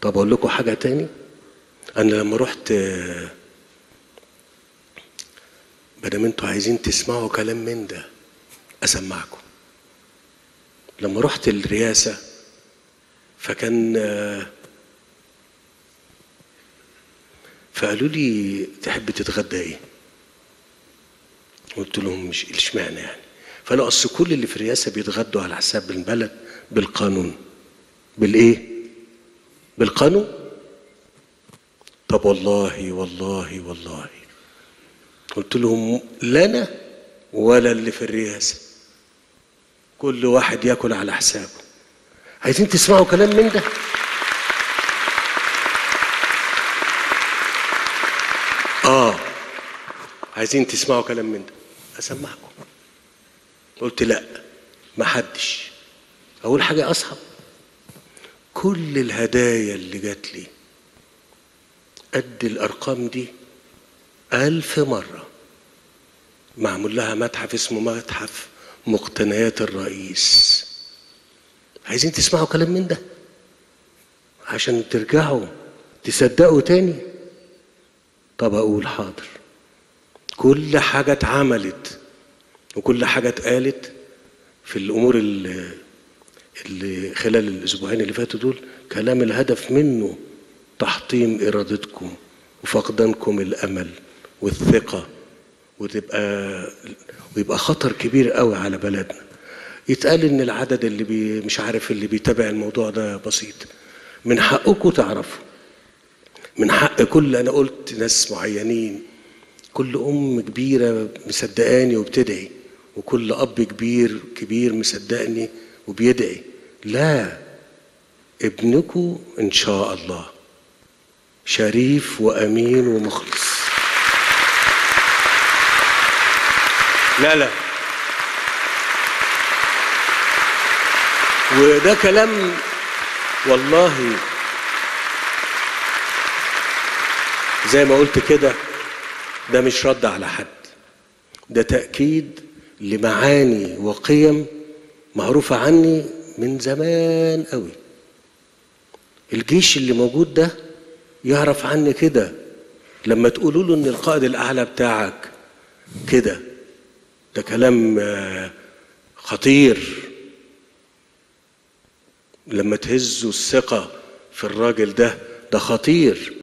طب اقول لكم حاجه تاني انا لما رحت مادام انتوا عايزين تسمعوا كلام من ده اسمعكم لما رحت الرئاسه فكان فقالوا لي تحب تتغدى ايه قلت لهم مش اشمعنى يعني فقالوا اصل كل اللي في الرئاسه بيتغدوا على حساب البلد بالقانون بالايه بالقانون طب والله والله والله قلت لهم لا انا ولا اللي في الرئاسه كل واحد ياكل على حسابه عايزين تسمعوا كلام من ده اه عايزين تسمعوا كلام من ده اسمعكم قلت لا ما حدش اول حاجه اصعب كل الهدايا اللي جات لي قد الارقام دي الف مره معمول لها متحف اسمه متحف مقتنيات الرئيس عايزين تسمعوا كلام من ده عشان ترجعوا تصدقوا تاني طب اقول حاضر كل حاجه اتعملت وكل حاجه اتقالت في الامور اللي, اللي خلال الاسبوعين اللي فاتوا دول كلام الهدف منه تحطيم ارادتكم وفقدانكم الامل والثقه وتبقى ويبقى خطر كبير قوي على بلدنا يتقال ان العدد اللي بي مش عارف اللي بيتابع الموضوع ده بسيط من حقكم تعرفوا من حق كل انا قلت ناس معينين كل ام كبيره مصدقاني وبتدعي وكل اب كبير كبير مصدقني وبيدعي لا ابنكم ان شاء الله شريف وامين ومخلص لا لا وده كلام والله زي ما قلت كده ده مش رد على حد ده تأكيد لمعاني وقيم معروفة عني من زمان قوي الجيش اللي موجود ده يعرف عني كده لما تقولوا له ان القائد الاعلى بتاعك كده ده كلام خطير لما تهزوا الثقة في الراجل ده ده خطير